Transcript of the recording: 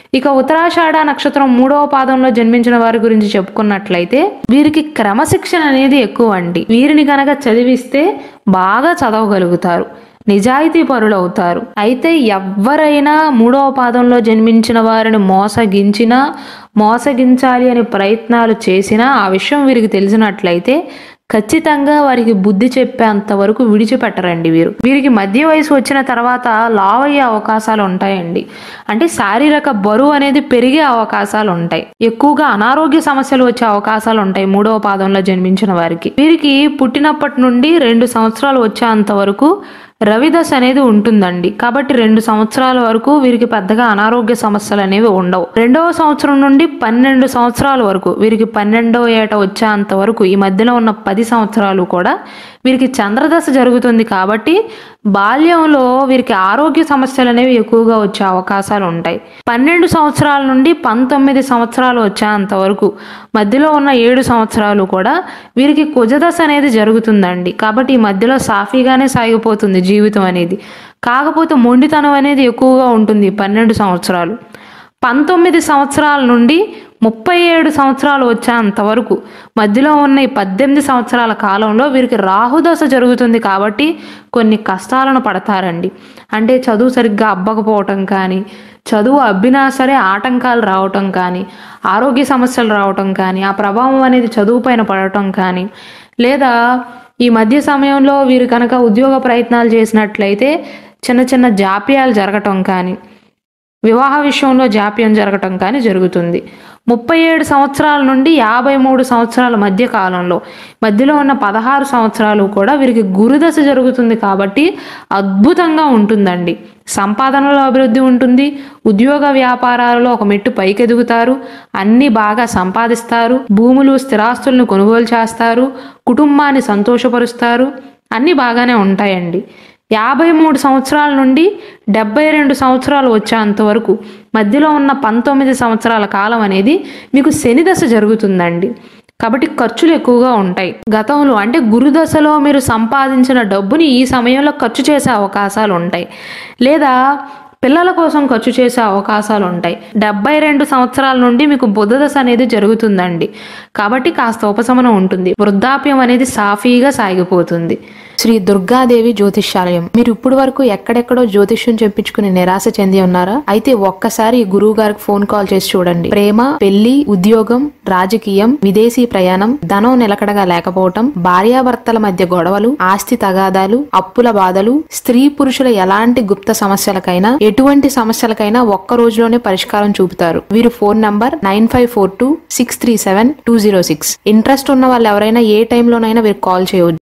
ఇక ఉత్తరాషాఢ నక్షత్రం మూడవ పాదంలో జన్మించిన వారి గురించి చెప్పుకున్నట్లయితే వీరికి క్రమశిక్షణ అనేది ఎక్కువ అండి వీరిని గనక చదివిస్తే బాగా చదవగలుగుతారు నిజాయితీ పరులు అవుతారు అయితే ఎవరైనా మూడవ పాదంలో జన్మించిన వారిని మోసగించినా మోసగించాలి అని ప్రయత్నాలు చేసినా ఆ విషయం వీరికి తెలిసినట్లయితే ఖచ్చితంగా వారికి బుద్ధి చెప్పేంత వరకు విడిచిపెట్టరండి వీరు వీరికి మధ్య వయసు వచ్చిన తర్వాత లావ్ అయ్యే అవకాశాలు ఉంటాయండి అంటే శారీరక బరువు అనేది పెరిగే అవకాశాలు ఉంటాయి ఎక్కువగా అనారోగ్య సమస్యలు వచ్చే అవకాశాలు ఉంటాయి మూడవ పాదంలో జన్మించిన వారికి వీరికి పుట్టినప్పటి నుండి రెండు సంవత్సరాలు వచ్చేంత వరకు రవిదశ అనేది ఉంటుందండి కాబట్టి రెండు సంవత్సరాల వరకు వీరికి పెద్దగా అనారోగ్య సమస్యలు అనేవి ఉండవు రెండవ సంవత్సరం నుండి పన్నెండు సంవత్సరాల వరకు వీరికి పన్నెండవ ఏట వచ్చేంత వరకు ఈ మధ్యలో ఉన్న పది సంవత్సరాలు కూడా వీరికి చంద్రదశ జరుగుతుంది కాబట్టి బాల్యంలో వీరికి ఆరోగ్య సమస్యలు అనేవి ఎక్కువగా వచ్చే అవకాశాలు ఉంటాయి పన్నెండు సంవత్సరాల నుండి పంతొమ్మిది సంవత్సరాలు వచ్చేంత వరకు మధ్యలో ఉన్న ఏడు సంవత్సరాలు కూడా వీరికి కుజదశ అనేది జరుగుతుందండి కాబట్టి ఈ మధ్యలో సాఫీగానే సాగిపోతుంది జీవితం అనేది కాకపోతే మొండితనం అనేది ఎక్కువగా ఉంటుంది ఈ పన్నెండు సంవత్సరాలు పంతొమ్మిది సంవత్సరాల నుండి ముప్పై ఏడు సంవత్సరాలు వచ్చేంత వరకు మధ్యలో ఉన్న ఈ పద్దెనిమిది సంవత్సరాల కాలంలో వీరికి రాహుదశ జరుగుతుంది కాబట్టి కొన్ని కష్టాలను పడతారండి అంటే చదువు సరిగ్గా అబ్బకపోవటం కానీ చదువు అబ్బినా సరే ఆటంకాలు రావటం కానీ ఆరోగ్య సమస్యలు రావటం కానీ ఆ ప్రభావం అనేది చదువు పైన పడటం కానీ లేదా ఈ మధ్య సమయంలో వీరు కనుక ఉద్యోగ ప్రయత్నాలు చేసినట్లయితే చిన్న చిన్న జాప్యాలు జరగటం కానీ వివాహ విషయంలో జాప్యం జరగటం కానీ జరుగుతుంది ముప్పై ఏడు సంవత్సరాల నుండి యాభై మూడు సంవత్సరాల మధ్య కాలంలో మధ్యలో ఉన్న పదహారు సంవత్సరాలు కూడా వీరికి గురుదశ జరుగుతుంది కాబట్టి అద్భుతంగా ఉంటుందండి సంపాదనలో అభివృద్ధి ఉంటుంది ఉద్యోగ వ్యాపారాలలో ఒక మెట్టు పైకెదుగుతారు అన్ని బాగా సంపాదిస్తారు భూములు స్థిరాస్తులను కొనుగోలు చేస్తారు కుటుంబాన్ని సంతోషపరుస్తారు అన్నీ బాగానే ఉంటాయండి యాభై మూడు సంవత్సరాల నుండి డెబ్బై రెండు సంవత్సరాలు వచ్చేంత వరకు మధ్యలో ఉన్న పంతొమ్మిది సంవత్సరాల కాలం అనేది మీకు శని దశ జరుగుతుందండి కాబట్టి ఖర్చులు ఎక్కువగా ఉంటాయి గతంలో అంటే గురుదశలో మీరు సంపాదించిన డబ్బుని ఈ సమయంలో ఖర్చు చేసే అవకాశాలు ఉంటాయి లేదా పిల్లల కోసం ఖర్చు చేసే అవకాశాలు ఉంటాయి డెబ్బై రెండు సంవత్సరాల నుండి మీకు బుధ దశ అనేది జరుగుతుందండి కాబట్టి కాస్త ఉపశమనం ఉంటుంది వృద్ధాప్యం అనేది సాఫీగా సాగిపోతుంది శ్రీ దుర్గాదేవి జ్యోతిష్యాలయం మీరు ఇప్పుడు వరకు ఎక్కడెక్కడో జ్యోతిష్యం చెప్పించుకుని నిరాశ చెంది ఉన్నారా అయితే ఒక్కసారి ఈ గురువు గారికి ఫోన్ కాల్ చేసి చూడండి ప్రేమ పెళ్లి ఉద్యోగం రాజకీయం విదేశీ ప్రయాణం ధనం నిలకడగా లేకపోవటం భార్యాభర్తల మధ్య గొడవలు ఆస్తి తగాదాలు అప్పుల బాధలు స్త్రీ పురుషుల ఎలాంటి గుప్త సమస్యలకైనా ఎటువంటి సమస్యలకైనా ఒక్క రోజులోనే పరిష్కారం చూపుతారు వీరు phone number nine five four two six three seven two zero six interest ఉన్న వాళ్ళు ఎవరైనా ఏ టైంలోనైనా వీరు కాల్ చేయవచ్చు